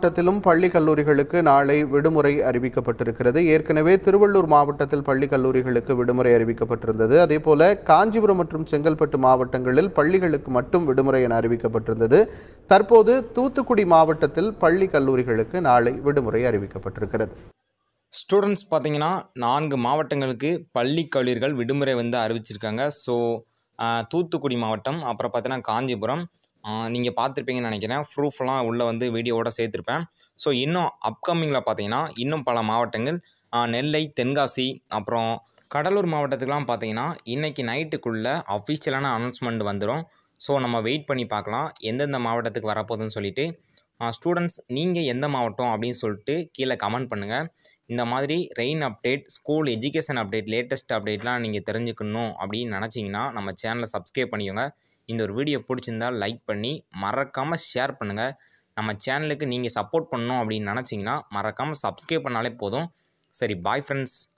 மாவட்டத்திலும் பள்ளி கல்லூரிகளுக்கு நாளை விடுமுறை அறிவிக்கப்பட்டிருக்கிறது ஏற்கனவே திருவள்ளூர் மாவட்டத்தில் பள்ளி கல்லூரிகளுக்கு விடுமுறை அறிவிக்கப்பட்டிருந்தது அதேபோல காஞ்சிபுரம் மற்றும் செங்கல்பட்டு மாவட்டங்களில் பள்ளிகளுக்கு மட்டும் விடுமுறை என அறிவிக்கப்பட்டிருந்தது தற்போது தூத்துக்குடி மாவட்டத்தில் பள்ளி கல்லூரிகளுக்கு நாளை விடுமுறை அறிவிக்கப்பட்டிருக்கிறது ஸ்டூடெண்ட்ஸ் பார்த்தீங்கன்னா நான்கு மாவட்டங்களுக்கு பள்ளி கல்லூரிகள் விடுமுறை வந்து அறிவிச்சிருக்காங்க ஸோ தூத்துக்குடி மாவட்டம் அப்புறம் பார்த்தீங்கன்னா காஞ்சிபுரம் நீங்கள் பார்த்துருப்பீங்கன்னு நினைக்கிறேன் ப்ரூஃப்லாம் உள்ளே வந்து வீடியோவோட சேர்த்துருப்பேன் ஸோ இன்னும் அப்கமிங்கில் பார்த்தீங்கன்னா இன்னும் பல மாவட்டங்கள் ஆ, நெல்லை தென்காசி அப்புறம் கடலூர் மாவட்டத்துக்குலாம் பார்த்தீங்கன்னா இன்றைக்கி நைட்டுக்குள்ளே அஃபிஷியலான அனௌன்ஸ்மெண்ட் வந்துடும் ஸோ நம்ம வெயிட் பண்ணி பார்க்கலாம் எந்தெந்த மாவட்டத்துக்கு வரப்போகுதுன்னு சொல்லிட்டு ஸ்டூடெண்ட்ஸ் நீங்கள் எந்த மாவட்டம் அப்படின்னு சொல்லிட்டு கீழே கமெண்ட் பண்ணுங்கள் இந்த மாதிரி rain update school education update latest அப்டேட்லாம் நீங்கள் தெரிஞ்சுக்கணும் அப்படின்னு நினச்சிங்கன்னா நம்ம சேனலை சப்ஸ்கிரைப் பண்ணிக்கோங்க இந்த ஒரு வீடியோ பிடிச்சிருந்தா லைக் பண்ணி மறக்காமல் ஷேர் பண்ணுங்கள் நம்ம சேனலுக்கு நீங்கள் சப்போர்ட் பண்ணணும் அப்படின்னு நினச்சிங்கன்னா மறக்காமல் சப்ஸ்கிரைப் பண்ணாலே போதும் சரி பாய் ஃப்ரெண்ட்ஸ்